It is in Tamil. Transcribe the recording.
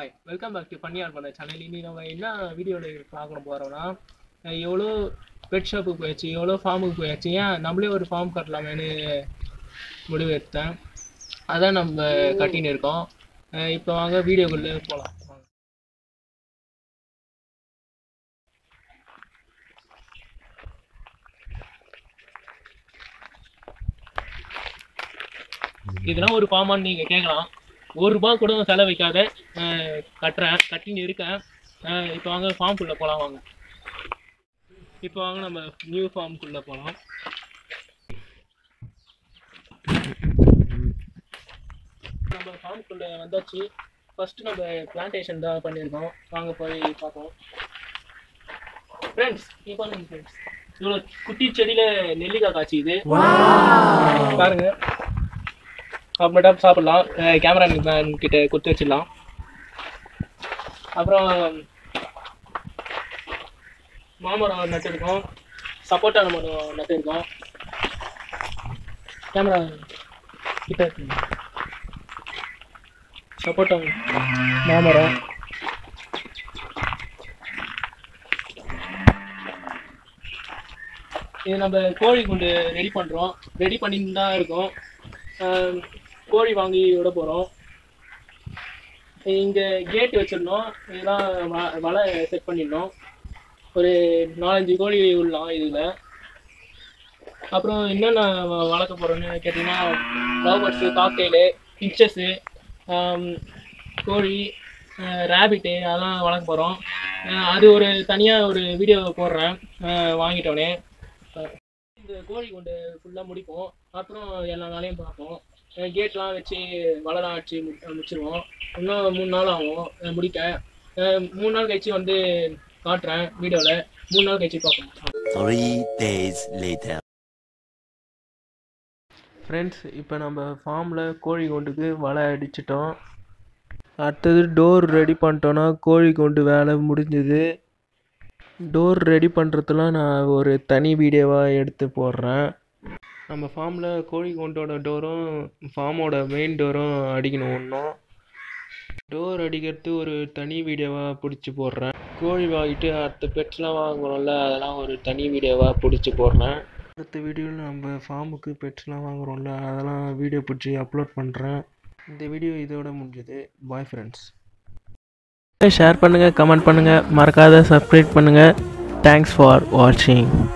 ஹாய் வெல்கம் பேக் டு பண்ணி ஆன் பண்ண சேனல் இனி நம்ம என்ன வீடியோவில் பார்க்க போகிறோம்னா எவ்வளோ பெட் ஷாப்புக்கு போயாச்சு எவ்வளோ ஃபார்முக்கு போயாச்சு ஏன் நம்மளே ஒரு ஃபார்ம் கட்டலாமேன்னு முடிவு எடுத்தேன் அதான் நம்ம கட்டின்னு இருக்கோம் அஹ் இப்போ வாங்க வீடியோக்குள்ளே போகலாம் வாங்க இதெல்லாம் ஒரு ஃபார்மான்னு நீங்கள் கேட்கலாம் ஒரு ரூபா கூட செலவைக்காத அஹ், கட்டுறேன் கட்டின்னு இருக்கேன் அஹ், இப்போ வாங்க ஃபார்ம்குள்ளே போகலாம் வாங்க இப்போ வாங்க நம்ம நியூ ஃபார்ம்குள்ளே போகலாம் நம்ம ஃபார்ம்குள்ளே வந்தாச்சு ஃபர்ஸ்ட் நம்ம பிளான்டேஷன் தான் பண்ணியிருக்கோம் வாங்க போய் பார்ப்போம் ஃப்ரெண்ட்ஸ் இப்போ ஃப்ரெண்ட்ஸ் இவ்வளோ குட்டி செடியில் நெல்லிக்காய் காய்ச்சிது பாருங்க அப்புறமேட்டா சாப்பிடலாம் கேமரா மேன் கிட்ட கொடுத்து வச்சிடலாம் அப்புறம் மாமரம் நட்டுருக்கோம் சப்போட்டா மரம் நட்டுருக்கோம் கேமரா கிட்ட இருக்குங்க. சப்போட்டா மாமரம் இது நம்ம கோழி குண்டு ரெடி பண்ணுறோம் ரெடி பண்ணிட்டு தான் இருக்கோம் ஆஹ் கோழி வாங்கி விட போகிறோம் இங்கே கேட் வச்சிடணும் இதெல்லாம் வ- வலை செட் பண்ணிடணும் ஒரு நாலஞ்சு கோழி விடலாம் இதில் அப்புறம் என்னென்ன வ- வளர்க்க போகிறோன்னு கேட்டிங்கன்னா லவ் காக்டெயிலு பிக்சர்ஸு கோழி ரேபிட்டு அதெல்லாம் வளர்க்க போகிறோம் அது ஒரு தனியாக ஒரு வீடியோ போடுறேன் ஆஹ் வாங்கிட்டோன்னே இந்த கோழி கொண்டு ஃபுல்லாக முடிப்போம் அப்புறம் எல்லா வேலையும் பார்ப்போம் கேட்லாம் வச்சு வளரம் வச்சு மு- முடிச்சிருவோம் இன்னும் மூணு நாள் ஆகும் அஹ் முடிக்க அஹ் மூணு நாள் கழிச்சு வந்து காட்டுறேன் வீடியோவில் மூணு நாள் கழிச்சு பார்ப்போம் Three days later. ஃப்ரெண்ட்ஸ் இப்போ நம்ம ஃபார்மில் கோழி கொண்டுக்கு வலை அடிச்சிட்டோம் அடுத்தது டோர் ரெடி பண்ணிட்டோன்னா கோழி கொண்டு வேலை முடிஞ்சுது டோர் ரெடி பண்ணுறதுலாம் நான் ஒரு தனி வீடியோவாக எடுத்து போடுறேன் நம்ம ஃபார்மில் கோழி கொண்டோட டோரும் ஃபார்மோட மெயின் டோரும் அடிக்கணும் ஒன்றும் டோர் அடிக்கிறது ஒரு தனி வீடியோவாக பிடிச்சி போடுறேன் கோழி வாங்கிட்டு அடுத்த பெட்ஸ்லாம் வாங்குறோம்ல அதெல்லாம் ஒரு தனி வீடியோவாக பிடிச்சி போடுறேன் அடுத்த வீடியோவில் நம்ம ஃபார்முக்கு பெட்ஸ்லாம் வாங்குறோம்ல அதெல்லாம் வீடியோ பிடிச்சி அப்லோட் பண்ணுறேன் இந்த வீடியோ இதோட முடிஞ்சது பாய் ஃப்ரெண்ட்ஸ் ஷேர் பண்ணுங்கள் கமெண்ட் பண்ணுங்கள் மறக்காத சப்ஸ்கிரைப் பண்ணுங்கள் தேங்க்ஸ் ஃபார் வாட்சிங்